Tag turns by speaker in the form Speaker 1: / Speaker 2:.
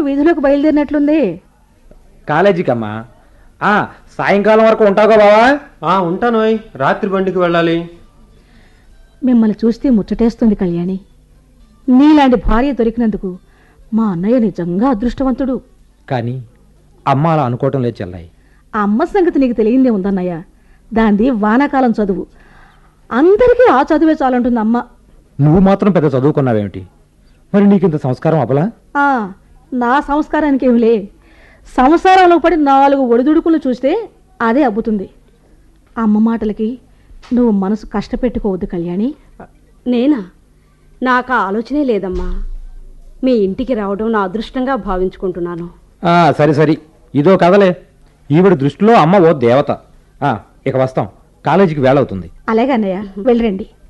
Speaker 1: వీధిలోకి బయలుదేరినట్లుంది
Speaker 2: కాలేజీకి అమ్మా ఆ, సాయంకాలం వరకు ఉంటావుగా బావా
Speaker 3: ఆ ఉంటానోయ్ రాత్రి బండికి వెళ్ళాలి
Speaker 1: మిమ్మల్ని చూస్తే ముచ్చటేస్తుంది కళ్యాణి నీలాంటి భార్య దొరికినందుకు మా అన్నయ్య నిజంగా అదృష్టవంతుడు
Speaker 2: కానీ అమ్మ అలా అనుకోవటం లేదు చెల్లాయి
Speaker 1: ఆ అమ్మ సంగతి నీకు తెలియందే ఉందన్నయ్య దాంది వానాకాలం చదువు అందరికీ ఆ చదువే చాలంటుంది అమ్మ
Speaker 2: నువ్వు మాత్రం పెద్ద చదువుకున్నావేమిటి మరి నీకింత సంస్కారం అబలా
Speaker 1: ఆ, నా సంస్కారానికి ఏమిలే సంసారంలో పడి నాలుగు ఒడిదుడుకులు చూస్తే అదే అబ్బుతుంది అమ్మ మాటలకి నువ్వు మనసు కష్టపెట్టుకోవద్దు కళ్యాణి
Speaker 4: నేనా నాకు ఆ ఆలోచనే లేదమ్మా మీ ఇంటికి రావడం నా అదృష్టంగా భావించుకుంటున్నాను
Speaker 2: ఆ, సరే సరి ఇదో కదలే ఈవిడ దృష్టిలో అమ్మ ఓ దేవత ఆ, ఇక వస్తాం కాలేజీకి వేళవుతుంది
Speaker 1: అలాగే అన్నయ్య వెళ్ళరండి